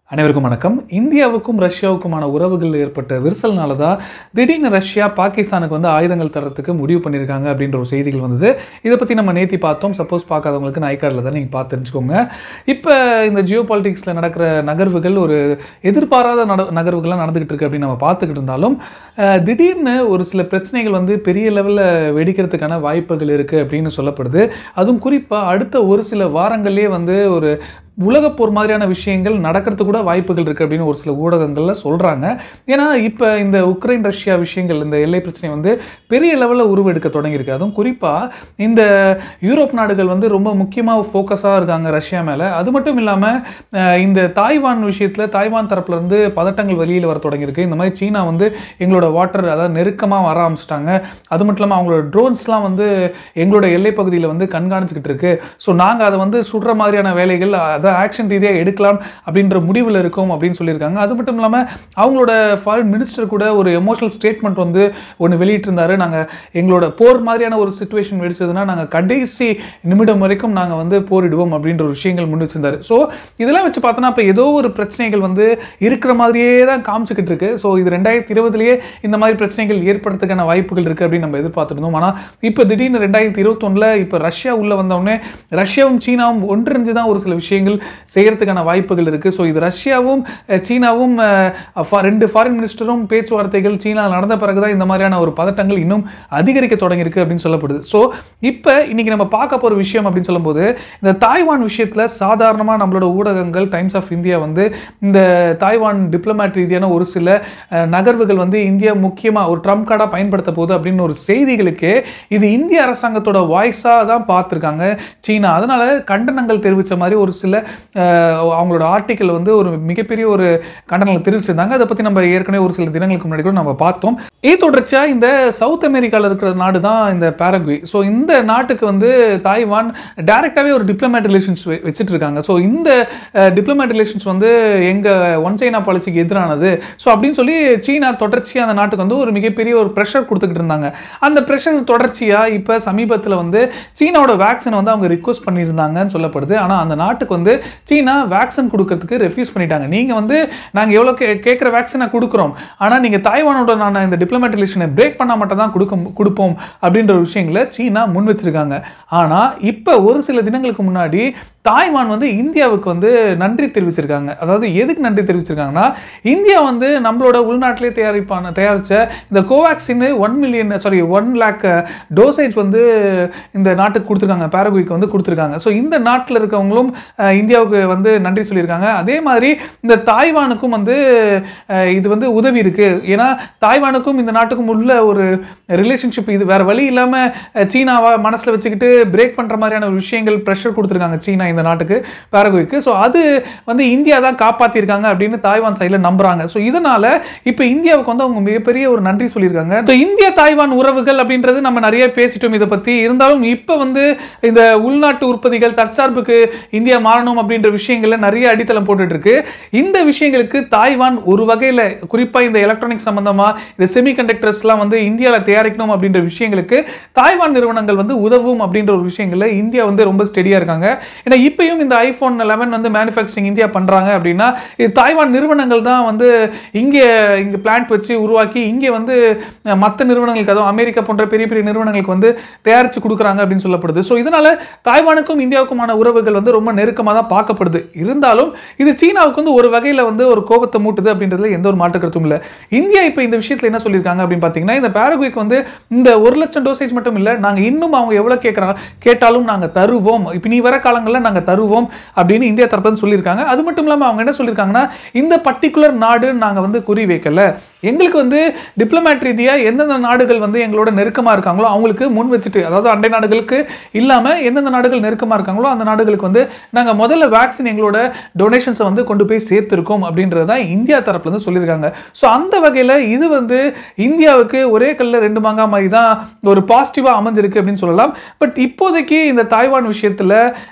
அனைவருக்கும் வணக்கம் இந்தியாவுக்கும் ரஷ்யாவுக்குமான உறவுகள் ஏற்பட்ட விரிசல்னால தான் திடீர்னு ரஷ்யா பாகிஸ்தானுக்கு வந்து ஆயுதங்கள் தரத்துக்கு முடிவு பண்ணியிருக்காங்க அப்படின்ற ஒரு செய்திகள் வந்தது இதை பற்றி நம்ம நேத்தி பார்த்தோம் சப்போஸ் பார்க்காதவங்களுக்கு நான் ஐகார்டில் தான் நீங்கள் பார்த்து தெரிஞ்சுக்கோங்க இப்போ இந்த ஜியோ பாலிட்டிக்ஸில் நடக்கிற நகர்வுகள் ஒரு எதிர்பாராத நட நகர்வுகள்லாம் நடந்துகிட்டு இருக்கு அப்படின்னு நம்ம பார்த்துக்கிட்டு இருந்தாலும் அஹ், திடீர்னு ஒரு சில பிரச்சனைகள் வந்து பெரிய லெவலில் வெடிக்கிறதுக்கான வாய்ப்புகள் இருக்குது அப்படின்னு சொல்லப்படுது அதுவும் குறிப்பாக அடுத்த ஒரு சில வாரங்களே வந்து ஒரு உலகப் போர் மாதிரியான விஷயங்கள் நடக்கிறதுக்கு கூட வாய்ப்புகள் இருக்குது அப்படின்னு ஒரு சில ஊடகங்களில் சொல்கிறாங்க ஏன்னா இப்போ இந்த உக்ரைன் ரஷ்யா விஷயங்கள் இந்த எல்லை பிரச்சனை வந்து பெரிய லெவலில் உருவெடுக்க தொடங்கியிருக்கு அதுவும் குறிப்பாக இந்த யூரோப் நாடுகள் வந்து ரொம்ப முக்கியமாக ஃபோக்கஸாக இருக்காங்க ரஷ்யா மேலே அது மட்டும் இல்லாமல் இந்த தாய்வான் விஷயத்தில் தாய்வான் தரப்புல இருந்து பதட்டங்கள் வெளியில் வர தொடங்கியிருக்கு இந்த மாதிரி சீனா வந்து எங்களோட வாட்டர் அதாவது நெருக்கமாக வர ஆரம்பிச்சிட்டாங்க அது மட்டும் இல்லாமல் அவங்களோட ட்ரோன்ஸ்லாம் வந்து எங்களோட எல்லை பகுதியில் வந்து கண்காணிச்சுக்கிட்டு இருக்கு ஸோ நாங்கள் அதை வந்து சுடுற மாதிரியான வேலைகள் அதை ஆக்ஷன் ரீதியாக எடுக்கலாம் அப்படின்ற முடிவில் இருக்கோம் அப்படின்னு சொல்லியிருக்காங்க அது மட்டும் இல்லாமல் அவங்களோட ஃபாரின் மினிஸ்டர் கூட ஒரு எமோஷனல் ஸ்டேட்மெண்ட் வந்து ஒன்று வெளியிட்டிருந்தாரு நாங்கள் எங்களோட போர் மாதிரியான ஒரு சுச்சுவேஷன் வெடிச்சதுன்னா நாங்கள் கடைசி நிமிடம் வரைக்கும் நாங்கள் வந்து போரிடுவோம் அப்படின்ற ஒரு விஷயங்கள் முன் வச்சிருந்தாரு ஸோ இதெல்லாம் வச்சு பார்த்தோன்னா இப்போ ஏதோ ஒரு பிரச்சனைகள் வந்து இருக்கிற மாதிரியே தான் காமிச்சிக்கிட்டு இருக்கு ஸோ இது ரெண்டாயிரத்தி இருபதுலேயே இந்த மாதிரி பிரச்சனைகள் ஏற்படுறதுக்கான வாய்ப்புகள் இருக்குது அப்படின்னு நம்ம எதிர்பார்த்துருந்தோம் ஆனால் இப்போ திடீர்னு ரெண்டாயிரத்தி இருபத்தொன்னில் இப்போ ரஷ்யா உள்ளே வந்தோடனே ரஷ்யாவும் சீனாவும் ஒன்றிணைஞ்சு தான் ஒரு சில விஷயங்கள் செய்யறதுக்கான வாய்ப்புகள் இருக்குது ஸோ இது ரஷ்யாவும் அஹ், சீனாவும் அஹ், ஃபா- ரெண்டு ஃபாரின் மினிஸ்டரும் பேச்சுவார்த்தைகள் சீனா நடந்த பிறகு தான் இந்த மாதிரியான ஒரு பதட்டங்கள் இன்னும் அதிகரிக்க தொடங்கியிருக்கு அப்படின்னு சொல்லப்படுது ஸோ இப்போ இன்னைக்கு நம்ம பார்க்க போகிற விஷயம் அப்படின்னு சொல்லும்போது இந்த தாய்வான் விஷயத்தில் சாதாரணமாக நம்மளோட ஊடகங்கள் டைம்ஸ் ஆஃப் இந்தியா வந்து இந்த தாய்வான் டிப்ளமேட் ரீதியான ஒரு சில அஹ், நகர்வுகள் வந்து இந்தியா முக்கியமாக ஒரு ட்ரம்ப் கார்டாக பயன்படுத்த போகுது அப்படின்னு ஒரு செய்திகளுக்கு இது இந்திய அரசாங்கத்தோட வாய்ஸாக தான் பார்த்துருக்காங்க சீனா அதனால கண்டனங்கள் தெரிவித்த மாதிரி ஒரு சில அஹ், அவங்களோட ஆர்டிக்கல் வந்து ஒரு மிகப்பெரிய ஒரு கண்டனங்களை தெரிவிச்சிருந்தாங்க அதை பற்றி நம்ம ஏற்கனவே ஒரு சில தினங்களுக்கு முன்னாடி கூட நம்ம பார்த்தோம் இது தொடர்ச்சியாக இந்த சவுத் அமெரிக்காவில் இருக்கிற நாடு தான் இந்த பாரகுவே ஸோ இந்த நாட்டுக்கு வந்து தாய்வான் டைரெக்டாகவே ஒரு டிப்ளமேட் ரிலேஷன்ஸ் வச்சுட்டு இருக்காங்க ஸோ இந்த டிப்ளமேட் ரிலேஷன்ஸ் வந்து எங்கள் ஒன் சைனா பாலிசிக்கு எதிரானது ஸோ அப்படின்னு சொல்லி சீனா தொடர்ச்சியாக அந்த நாட்டுக்கு வந்து ஒரு மிகப்பெரிய ஒரு ப்ரெஷர் கொடுத்துக்கிட்டு இருந்தாங்க அந்த ப்ரெஷர் தொடர்ச்சியாக இப்போ சமீபத்தில் வந்து சீனாவோட வேக்சினை வந்து அவங்க ரிக்வஸ்ட் பண்ணியிருந்தாங்கன்னு சொல்லப்படுது ஆனால் அந்த நாட்டுக்கு வந்து சீனா வேக்சின் கொடுக்கறதுக்கு ரெஃப்யூஸ் பண்ணிட்டாங்க நீங்கள் வந்து நாங்கள் எவ்வளோ கே கேட்குற வேக்சினை கொடுக்குறோம் ஆனால் நீங்கள் தாய்வானோட நான் இந்த டிப்ளமேட் ரிலேஷனை பிரேக் பண்ணால் மட்டும் தான் கொடுக்க கொடுப்போம் அப்படின்ற ஒரு விஷயங்களை சீனா முன் வச்சிருக்காங்க ஆனால் இப்போ ஒரு சில தினங்களுக்கு முன்னாடி தாய்வான் வந்து இந்தியாவுக்கு வந்து நன்றி தெரிவிச்சிருக்காங்க அதாவது எதுக்கு நன்றி தெரிவிச்சிருக்காங்கன்னா இந்தியா வந்து நம்மளோட உள்நாட்டிலே தயாரிப்பான தயாரித்த இந்த Covaxin one million sorry one lakh dosage வந்து இந்த நாட்டுக்கு கொடுத்துருக்காங்க பாரகுய்க்கு வந்து கொடுத்துருக்காங்க ஸோ இந்த நாட்டில் இருக்கவங்களும் அஹ், இந்தியாவுக்கு வந்து நன்றி சொல்லியிருக்காங்க அதே மாதிரி இந்த தாய்வானுக்கும் வந்து அஹ், இது வந்து உதவி இருக்கு ஏன்னா தாய்வானுக்கும் இந்த நாட்டுக்கும் உள்ள ஒரு ரிலேஷன்ஷிப் இது வேற வழி இல்லாமல் சீனாவை மனசில் வச்சுக்கிட்டு பிரேக் பண்ணுற மாதிரியான ஒரு விஷயங்கள் ப்ரெஷர் கொடுத்துருக்காங்க சீனா இந்த நாட்டுக்கு பாரகுய்க்கு ஸோ அது வந்து இந்தியா தான் காப்பாற்றிருக்காங்க அப்படின்னு தாய்வான் சைடில் நம்புறாங்க ஸோ இதனால இப்போ இந்தியாவுக்கு வந்து அவங்க மிகப்பெரிய ஒரு நன்றி சொல்லியிருக்காங்க ஸோ இந்திய தாய்வான் உறவுகள் அப்படின்றது நம்ம நிறைய பேசிட்டோம் இதை பற்றி இருந்தாலும் இப்போ வந்து இந்த உள்நாட்டு உற்பத்திகள் தற்சார்புக்கு இந்தியா மாறணும் அப்படின்ற விஷயங்கள்ல நிறைய அடித்தளம் போட்டுட்டு இருக்கு இந்த விஷயங்களுக்கு தாய்வான் ஒரு வகையில் குறிப்பாக இந்த எலக்ட்ரானிக் சம்பந்தமாக இந்த செமிகண்டக்டர்ஸ்லாம் வந்து இந்தியாவில் தயாரிக்கணும் அப்படின்ற விஷயங்களுக்கு தாய்வான் நிறுவனங்கள் வந்து உதவும் அப்படின்ற ஒரு விஷயங்கள்ல இந்தியா வந்து ரொம்ப ஸ்டெடியாக இருக்காங்க ஏன்னா இப்பயும் இந்த ஐஃபோன் லெவன் வந்து மேனுஃபேக்சரிங் இந்தியா பண்ணுறாங்க அப்படின்னா இது தாய்வான் நிறுவனங்கள் தான் வந்து இங்கே இங்கே பிளான்ட் வச்சு உருவாக்கி இங்கே வந்து மற்ற நிறுவனங்களுக்கு அதுவும் அமெரிக்கா போன்ற பெரிய பெரிய நிறுவனங்களுக்கு வந்து தயாரித்து கொடுக்குறாங்க அப்படின்னு சொல்லப்படுது ஸோ இதனால தாய்வானுக்கும் இந்தியாவுக்குமான உறவுகள் வந்து ரொம்ப நெருக்கமாக தான் பார்க்கப்படுது இருந்தாலும் இது சீனாவுக்கு வந்து ஒரு வகையில் வந்து ஒரு கோபத்தை மூட்டுது அப்படின்றதுல எந்த ஒரு மாற்று கருத்தும் இல்லை இந்தியா இப்போ இந்த விஷயத்தில் என்ன சொல்லியிருக்காங்க அப்படின்னு பார்த்தீங்கன்னா இந்த பாரகுய்க்கு வந்து இந்த ஒரு லட்சம் டோசேஜ் மட்டும் இல்லை நாங்கள் இன்னும் அவங்க எவ்வளோ கேட்குறாங்க கேட்டாலும் நாங்கள் தருவோம் இப்போ நீ வர காலங்களில் நாங்கள் தருவோம் அப்படின்னு இந்தியா தரப்புன்னு சொல்லியிருக்காங்க அது மட்டும் இல்லாமல் அவங்க என்ன சொல்லியிருக்காங்கன்னா இந்த பர்டிகுலர் நாடு நாங்கள் வந்து குறி வைக்கல எங்களுக்கு வந்து டிப்ளமேட் ரீதியாக எந்தெந்த நாடுகள் வந்து எங்களோட நெருக்கமாக இருக்காங்களோ அவங்களுக்கு முன் வச்சுட்டு அதாவது அண்டை நாடுகளுக்கு இல்லாமல் எந்தெந்த நாடுகள் நெருக்கமாக இருக்காங்களோ அந்த நாடுகளுக்கு வந்து நாங்கள் முதல்ல வேக்சின் எங்களோட டொனேஷன்ஸை வந்து கொண்டு போய் சேர்த்துருக்கோம் அப்படின்றது தான் இந்தியா தரப்புலேருந்து சொல்லியிருக்காங்க ஸோ அந்த வகையில் இது வந்து இந்தியாவுக்கு ஒரே கல்லில் ரெண்டு மாங்காய் மாதிரி தான் ஒரு பாசிட்டிவாக அமைஞ்சிருக்கு அப்படின்னு சொல்லலாம் பட் இப்போதைக்கு இந்த தாய்வான் விஷயத்தில் இந்த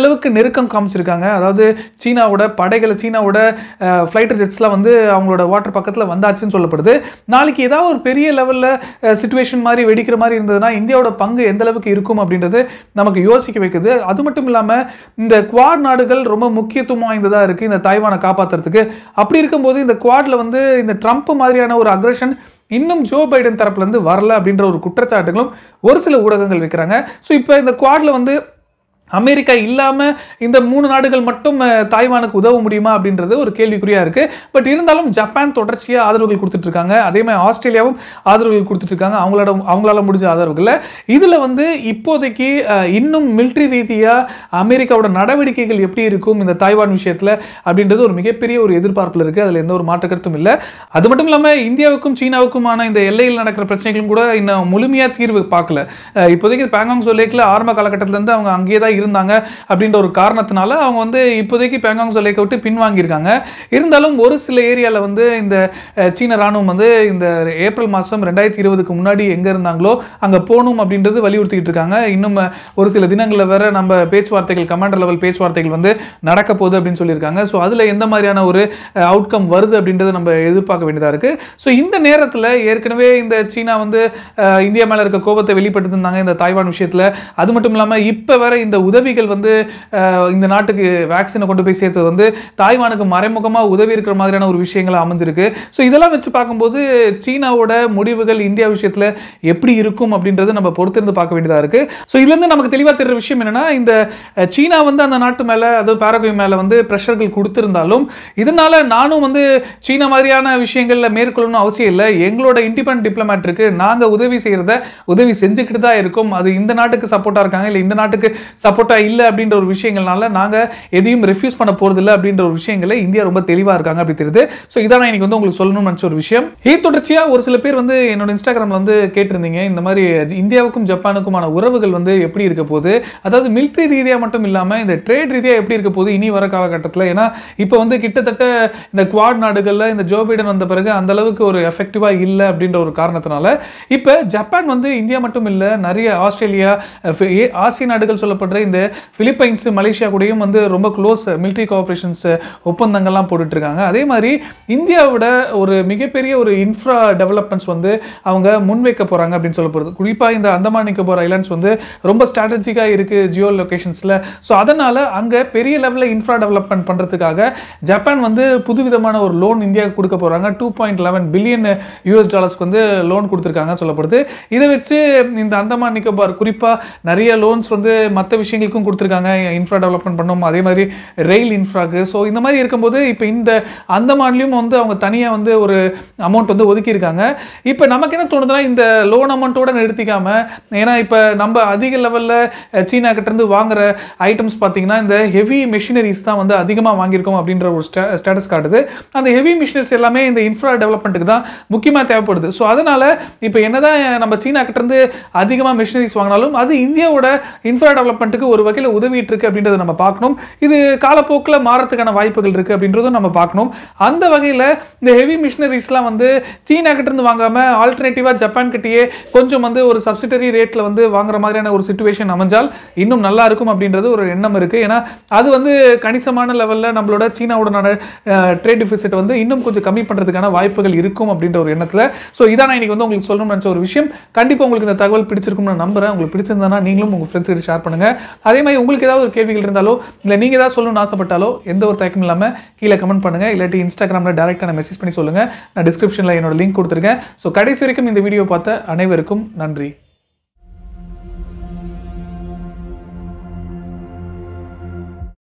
அளவுக்கு நெருக்கம் காமிச்சிருக்காங்க அதாவது சீனாவோட படைகளை சீனாவோட ஃப்ளைட்டர் ஜெட்ஸ்லாம் வந்து அவங்களோட வாட்டர் பக்கத்தில் வந்தாச்சுன்னு சொல்லப்படுது நாளைக்கு ஏதாவது ஒரு பெரிய லெவலில் சுச்சுவேஷன் மாதிரி வெடிக்கிற மாதிரி இருந்ததுன்னா இந்தியாவோட பங்கு எந்த அளவுக்கு இருக்கும் அப்படின்றது நமக்கு யோசிக்க வைக்குது அது மட்டும் இல்லாமல் இந்த குவாட் நாடுகள் ரொம்ப முக்கியத்துவம் வாய்ந்ததாக இருக்குது இந்த தாய்வானை காப்பாற்றுறதுக்கு அப்படி இருக்கும்போது இந்த குவாட்ல வந்து இந்த ட்ரம்ப் மாதிரியான ஒரு அக்ரஷன் இன்னும் ஜோ பைடன் தரப்புல இருந்து வரல அப்படின்ற ஒரு குற்றச்சாட்டுகளும் ஒரு சில ஊடகங்கள் வைக்கிறாங்க ஸோ இப்போ இந்த குவாட்ல வந்து அமெரிக்கா இல்லாமல் இந்த மூணு நாடுகள் மட்டும் அஹ், தாய்வானுக்கு உதவ முடியுமா அப்படின்றது ஒரு கேள்விக்குறியாக இருக்குது பட் இருந்தாலும் ஜப்பான் தொடர்ச்சியாக ஆதரவுகள் கொடுத்துட்டு இருக்காங்க அதே மாதிரி ஆஸ்திரேலியாவும் ஆதரவுகள் கொடுத்துட்டு இருக்காங்க அவங்களோட அவங்களால முடிஞ்ச ஆதரவுகளை இதில் வந்து இப்போதைக்கு அஹ், இன்னும் மிலிட்ரி ரீதியாக அமெரிக்காவோட நடவடிக்கைகள் எப்படி இருக்கும் இந்த தாய்வான் விஷயத்தில் அப்படின்றது ஒரு மிகப்பெரிய ஒரு எதிர்பார்ப்பில் இருக்குது அதில் எந்த ஒரு மாற்று கருத்தும் இல்லை அது மட்டும் இல்லாமல் இந்தியாவுக்கும் சீனாவுக்குமான இந்த எல்லையில் நடக்கிற பிரச்சனைகளும் கூட இன்னும் முழுமையாக தீர்வு பார்க்கல அஹ், இப்போதைக்கு பேங்காங் சொல்லேக்கில் ஆரம்ப காலகட்டத்திலேருந்து அவங்க அங்கேயே தான் இருந்தாங்க அப்படின்ற ஒரு காரணத்தினால அவங்க வந்து இப்போதைக்கு பேங்காங் சொல்லேக்கை விட்டு பின்வாங்கியிருக்காங்க இருந்தாலும் ஒரு சில ஏரியாவில் வந்து இந்த அஹ், சீன ராணுவம் வந்து இந்த ஏப்ரல் மாதம் ரெண்டாயிரத்தி இருபதுக்கு முன்னாடி எங்கே இருந்தாங்களோ அங்கே போகணும் அப்படின்றது வலியுறுத்திக்கிட்டு இருக்காங்க இன்னும் அஹ், ஒரு சில தினங்களில் வேற நம்ம பேச்சுவார்த்தைகள் கமாண்டர் லெவல் பேச்சுவார்த்தைகள் வந்து நடக்க போகுது அப்படின்னு சொல்லியிருக்காங்க ஸோ அதில் எந்த மாதிரியான ஒரு அவுட்கம் வருது அப்படின்றத நம்ம எதிர்பார்க்க வேண்டியதாக இருக்குது ஸோ இந்த நேரத்தில் ஏற்கனவே இந்த சீனா வந்து அஹ், இந்தியா மேலே இருக்க கோபத்தை வெளிப்படுத்திருந்தாங்க இந்த தாய்வான் விஷயத்தில் அது மட்டும் இல்லாமல் இப்போ வர இந்த உதவிகள் வந்து அஹ், இந்த நாட்டுக்கு வேக்சினை கொண்டு போய் சேர்த்தது வந்து தாய்வானுக்கு மறைமுகமாக உதவி இருக்கிற மாதிரியான ஒரு விஷயங்கள் அமைஞ்சிருக்கு ஸோ இதெல்லாம் வச்சு பார்க்கும்போது சீனாவோட முடிவுகள் இந்தியா விஷயத்தில் எப்படி இருக்கும் அப்படின்றது நம்ம பொறுத்திருந்து பார்க்க வேண்டியதாக இருக்குது ஸோ இதுலேருந்து நமக்கு தெளிவாக தெரிகிற விஷயம் என்னன்னா இந்த அஹ், சீனா வந்து அந்த நாட்டு மேலே அதுவும் பேரகுவே மேலே வந்து ப்ரெஷர்கள் கொடுத்திருந்தாலும் இதனால நானும் வந்து சீனா மாதிரியான விஷயங்களில் மேற்கொள்ளணும் அவசியம் இல்லை எங்களோட இண்டிபெண்ட் டிப்ளமேட் இருக்கு நாங்கள் உதவி செய்கிறத உதவி செஞ்சுக்கிட்டு தான் இருக்கோம் அது இந்த நாட்டுக்கு சப்போர்ட்டாக இருக்காங்க இல்லை இந்த நாட்டுக்கு சப்போர்ட்டாக இல்லை அப்படின்ற ஒரு விஷயங்கள்னால நாங்கள் எதையும் ரெஃப்யூஸ் பண்ண போகிறதில்ல அப்படின்ற ஒரு விஷயங்களை இந்தியா ரொம்ப தெளிவாக இருக்காங்க அப்படி தெரியுது ஸோ இதான் நான் இன்னைக்கு வந்து உங்களுக்கு சொல்லணும்னு நினச்ச ஒரு விஷயம் இது தொடர்ச்சியாக ஒரு சில பேர் வந்து என்னோட இன்ஸ்டாகிராமில் வந்து கேட்டிருந்தீங்க இந்த மாதிரி இந்தியாவுக்கும் ஜப்பானுக்குமான உறவுகள் வந்து எப்படி இருக்க போகுது அதாவது மிலிட்ரி ரீதியாக மட்டும் இல்லாமல் இந்த ட்ரேட் ரீதியாக எப்படி இருக்க போகுது இனி வர காலகட்டத்தில் ஏன்னா இப்போ வந்து கிட்டத்தட்ட இந்த குவாட் நாடுகளில் இந்த ஜோ பைடன் வந்த பிறகு அந்த அளவுக்கு ஒரு எஃபெக்டிவாக இல்லை அப்படின்ற ஒரு காரணத்தினால இப்போ ஜப்பான் வந்து இந்தியா மட்டும் இல்லை நிறைய ஆஸ்திரேலியா அஹ், ஃபி- ஏ- ஆசிய நாடுகள் சொல்லப்படுற இந்த பிலிப்பைன்ஸ் மலேசியா கூடயும் வந்து ரொம்ப க்ளோஸ் மிலிட்ரி கோஆப்ரேஷன்ஸ் ஒப்பந்தங்கள்லாம் போட்டுட்டு இருக்காங்க அதே மாதிரி இந்தியாவோட ஒரு மிகப்பெரிய ஒரு இன்ஃப்ரா டெவலப்மெண்ட்ஸ் வந்து அவங்க முன்வைக்க போகிறாங்க அப்படின்னு சொல்லப்படுது குறிப்பாக இந்த அந்தமான் நிக்கோபார் ஐலாண்ட்ஸ் வந்து ரொம்ப ஸ்ட்ராட்டஜிக்காக இருக்குது ஜியோ லொகேஷன்ஸில் ஸோ அதனால் அங்கே பெரிய லெவலில் இன்ஃப்ரா டெவலப்மெண்ட் பண்ணுறதுக்காக ஜப்பான் வந்து புதுவிதமான ஒரு லோன் இந்தியாவுக்கு கொடுக்க போகிறாங்க two point eleven billion US டாலர்ஸ்க்கு வந்து லோன் கொடுத்துருக்காங்க சொல்லப்படுது இதை வச்சு இந்த அந்தமான் நிக்கோபார் குறிப்பாக நிறைய லோன்ஸ் வந்து மற்ற விஷயங்களுக்கும் கொடுத்துருக்காங்க இன்ஃப்ரா டெவலப்மெண்ட் பண்ணும் அதே மாதிரி ரயில் இன்ஃப்ராக்கு ஸோ இந்த மாதிரி இருக்கும்போது இப்போ இந்த அந்தமான்லையும் வந்து அவங்க தனியாக வந்து ஒரு அமௌண்ட் வந்து ஒதுக்கியிருக்காங்க இப்போ நமக்கு என்ன தோணுதுன்னா இந்த லோன் அமௌண்ட்டோட நிறுத்திக்காம ஏன்னா இப்போ நம்ம அதிக லெவலில் சீனா கிட்டேருந்து வாங்குற ஐட்டம்ஸ் பார்த்தீங்கன்னா இந்த ஹெவி மிஷினரிஸ் தான் வந்து அதிகமாக வாங்கியிருக்கோம் அப்படின்ற ஒரு ஸ்டேட்டஸ் காட்டுது அந்த ஹெவி மிஷினரிஸ் எல்லாமே இந்த இன்ஃப்ரா டெவலப்மெண்ட்டுக்கு தான் முக்கியமாக தேவைப்படுது ஸோ அதனால் இப்போ என்னதான் நம்ம சீனா கிட்டேருந்து அதிகமாக மிஷினரிஸ் வாங்கினாலும் அது இந்தியாவோட இன்ஃப்ரா டெவலப்மெண்ட்டுக்கு ஒரு வகையில் உதவிட்டு இருக்கு அப்படின்றத நம்ம பார்க்கணும் இது காலப்போக்கில் மாறத்துக்கான வாய்ப்புகள் இருக்குது அப்படின்றதும் நம்ம பார்க்கணும் அந்த வகையில் இந்த ஹெவி மிஷினரிஸ்லாம் வந்து சீனா கிட்டேருந்து வாங்காமல் ஆல்டர்னேட்டிவாக ஜப்பான் கிட்டேயே கொஞ்சம் வந்து ஒரு சப்சிடரி ரேட்டில் வந்து வாங்குற மாதிரியான ஒரு சுச்சுவேஷன் அமைஞ்சால் இன்னும் நல்லா இருக்கும் அப்படின்றது ஒரு எண்ணம் இருக்குது ஏன்னா அது வந்து கணிசமான லெவலில் நம்மளோட சீனாவோட ட்ரேட் டிஃபிசிட் வந்து இன்னும் கொஞ்சம் கம்மி பண்ணுறதுக்கான வாய்ப்புகள் இருக்கும் அப்படின்ற ஒரு எண்ணத்தில் ஸோ இதான் நான் இன்னைக்கு வந்து உங்களுக்கு சொல்லணும்னு நினச்ச ஒரு விஷயம் கண்டிப்பாக உங்களுக்கு இந்த தகவல் பிடிச்சிருக்கும்னு நான் நம்புறேன் உங்களுக்கு பிடிச்சிருந்தா நீங்களும் உங்கள் ஃப்ரெண்ட்ஸ் கிட்ட ஷேர் பண்ணுங்க அதே மாதிரி உங்களுக்கு ஏதாவது ஒரு கேள்விகள் இருந்தாலோ இல்லை நீங்கள் ஏதாவது சொல்லணும்னு ஆசைப்பட்டாலோ எந்த ஒரு தயக்கமும் இல்லாமல் கீழே கமெண்ட் பண்ணுங்க இல்லாட்டி இன்ஸ்டாகிராமில் டேரெக்டாக நான் மெசேஜ் பண்ணி சொல்லுங்க நான் டிஸ்கிரிப்ஷனில் என்னோட லிங்க் கொடுத்துருக்கேன் ஸோ கடைசி வரைக்கும் இந்த வீடியோ பார்த்த அனைவருக்கும் நன்றி